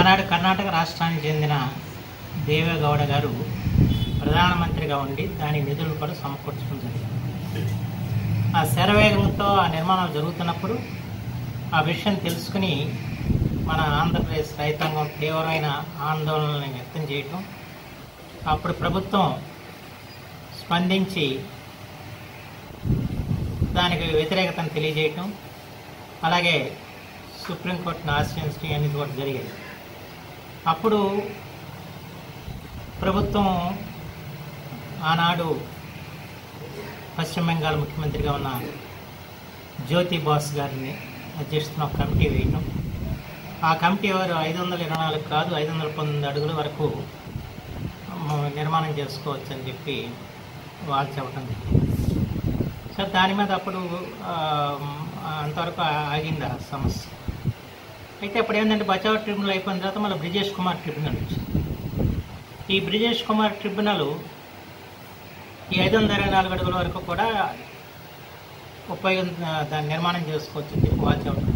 ఆనాడు కర్ణాటక రాష్ట్రానికి చెందిన దేవేగౌడ గారు ప్రధానమంత్రిగా ఉండి దాని నిధులు కూడా సమకూర్చడం జరిగింది ఆ శరవేగంతో ఆ నిర్మాణం జరుగుతున్నప్పుడు ఆ విషయం తెలుసుకుని మన ఆంధ్రప్రదేశ్ రైతాంగం తీవ్రమైన ఆందోళనని వ్యక్తం చేయటం అప్పుడు ప్రభుత్వం స్పందించి దానికి వ్యతిరేకతను తెలియజేయటం అలాగే సుప్రీంకోర్టును ఆశ్రయించడం అనేది కూడా జరిగేది అప్పుడు ప్రభుత్వం ఆనాడు పశ్చిమ బెంగాల్ ముఖ్యమంత్రిగా ఉన్న జ్యోతి బాస్ గారిని అధ్యక్షతన ఒక కమిటీ వేయటం ఆ కమిటీ వారు ఐదు వందల ఇరవై నాలుగు కాదు ఐదు వందల పంతొమ్మిది అడుగుల వరకు మ- నిర్మాణం చేసుకోవచ్చు అని చెప్పి వాళ్ళు చెప్పడం జరిగింది సో దాని మీద అప్పుడు ఆ, అంతవరకు ఆగింది ఆ సమస్య అయితే అప్పుడు ఏంటంటే బచావ్ ట్రిబ్యునల్ అయిపోయిన తర్వాత మళ్ళీ బ్రిజేష్ కుమార్ ట్రిబ్యునల్ వచ్చింది ఈ బ్రిజేష్ కుమార్ ట్రిబ్యునల్ ఈ ఐదు వందల ఇరవై నాలుగు అడుగుల వరకు కూడా ఉపయోగం దాన్ని నిర్మాణం చేసుకోవచ్చు అని చెప్పి వాళ్ళు చెప్పడం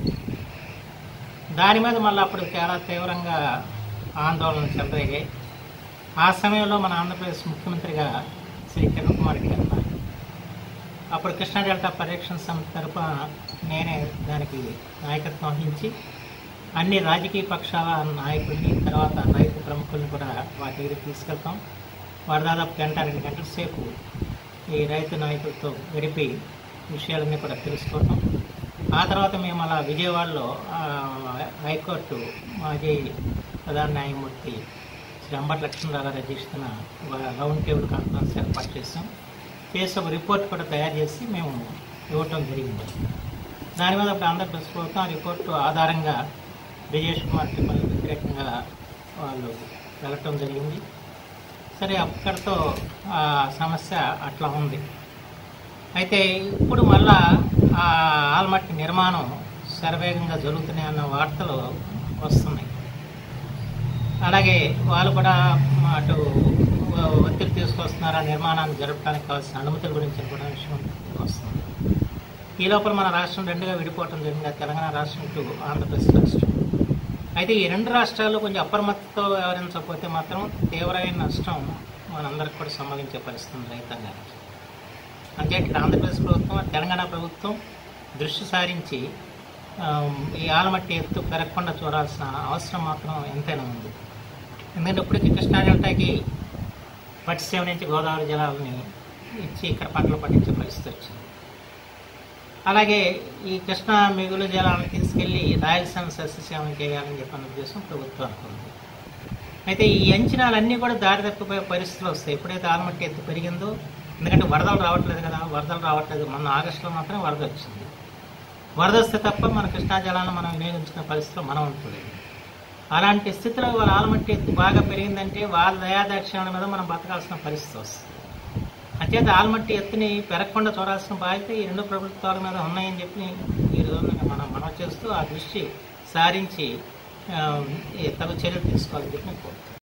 దాని మీద మళ్ళీ అప్పుడు చాలా తీవ్రంగా ఆందోళన చెలరేగాయి ఆ సమయంలో మన ఆంధ్రప్రదేశ్ ముఖ్యమంత్రిగా శ్రీ కిరణ్ కుమార్ రెడ్డి గారు ఉన్నారు. అప్పుడు కృష్ణా డెల్టా పరిరక్షణ సమితి తరఫున నేనే దానికి నాయకత్వం వహించి అన్ని రాజకీయ పక్షాల నాయకుల్ని తర్వాత రైతు ప్రముఖుల్ని కూడా వాటి దగ్గరికి తీసుకెళ్తాం వారు దాదాపు గంట రెండు గంటల సేపు ఈ రైతు నాయకులతో గడిపి విషయాలన్నీ కూడా తెలుసుకోవటం ఆ తర్వాత మేము అలా విజయవాడలో ఆ, హైకోర్టు మాజీ ప్రధాన న్యాయమూర్తి శ్రీ అంబటి లక్ష్మణరావు గారు అధ్యక్షతన ఒక రౌండ్ టేబుల్ కాన్ఫరెన్స్ ఏర్పాటు చేసాం చేసి ఒక రిపోర్ట్ కూడా తయారు చేసి మేము ఇవ్వటం జరిగింది దాని మీద అప్పుడు ఆంధ్రప్రదేశ్ ప్రభుత్వం ఆ రిపోర్టు ఆధారంగా బ్రిజేష్ కుమార్ ట్రిబ్యునల్ వ్యతిరేకంగా వాళ్ళు వెళ్ళటం జరిగింది సరే అక్కడితో ఆ సమస్య అట్లా ఉంది అయితే ఇప్పుడు మళ్ళా ఆ ఆల్మట్టి నిర్మాణం శరవేగంగా జరుగుతున్నాయి అన్న వార్తలు వస్తున్నాయి అలాగే వాళ్ళు కూడా అటు ఒత్తిడి తీసుకొస్తున్నారు ఆ నిర్మాణాన్ని జరపడానికి కావాల్సిన అనుమతుల గురించి కూడా విషయం వస్తుంది ఈ లోపల మన రాష్ట్రం రెండుగా విడిపోవటం జరిగింది అది తెలంగాణ రాష్ట్రం టు ఆంధ్రప్రదేశ్ రాష్ట్రం అయితే ఈ రెండు రాష్ట్రాలు కొంచెం అప్రమత్తతో వ్యవహరించకపోతే మాత్రం తీవ్రమైన నష్టం మనందరికి కూడా సంభవించే పరిస్థితి ఉంది రైతాంగానికి అంటే ఇక్కడ ఆంధ్రప్రదేశ్ ప్రభుత్వం తెలంగాణ ప్రభుత్వం దృష్టి సారించి ఆ, ఈ ఆలమట్టి ఎత్తు పెరగకుండా చూడాల్సిన అవసరం మాత్రం ఎంతైనా ఉంది ఎందుకంటే ఇప్పటికీ కృష్ణా డెల్టాకి పట్టిసీమ నుంచి గోదావరి జలాలని ఇచ్చి ఇక్కడ పంటలు పండించే పరిస్థితి వచ్చింది అలాగే ఈ కృష్ణా మిగులు జలాలను తీసుకెళ్లి రాయలసీమ సస్యసేవం చేయాలని చెప్పిన ఉద్దేశం ప్రభుత్వం అనుకుంది అయితే ఈ అంచనాలన్నీ కూడా దారి తప్పిపోయే పరిస్థితులు వస్తాయి ఎప్పుడైతే ఆలమట్టి ఎత్తు పెరిగిందో ఎందుకంటే వరదలు రావట్లేదు కదా వరదలు రావట్లేదు మొన్న ఆగస్టులో మాత్రం వరద వచ్చింది వరద వస్తే తప్ప మన కృష్ణా జలాలను మనం వినియోగించుకునే పరిస్థితిలో మనం ఉంటులేదు అలాంటి స్థితిలో వాళ్ళ ఆలమట్టి ఎత్తు బాగా పెరిగిందంటే వాళ్ళ దయాదాక్షిణ్యాల మీద మనం బతకాల్సిన పరిస్థితి వస్తుంది అంచేత ఆల్మట్టి ఎత్తుని పెరగకుండా చూడాల్సిన బాధ్యత ఈ రెండు ప్రభుత్వాల మీద ఉన్నాయని చెప్పి ఈ రోజు మనం మనం చేస్తూ ఆ దృష్టి సారించి ఆ, ఈ తగు చర్యలు తీసుకోవాలని చెప్పి నేను కోరుతున్నాను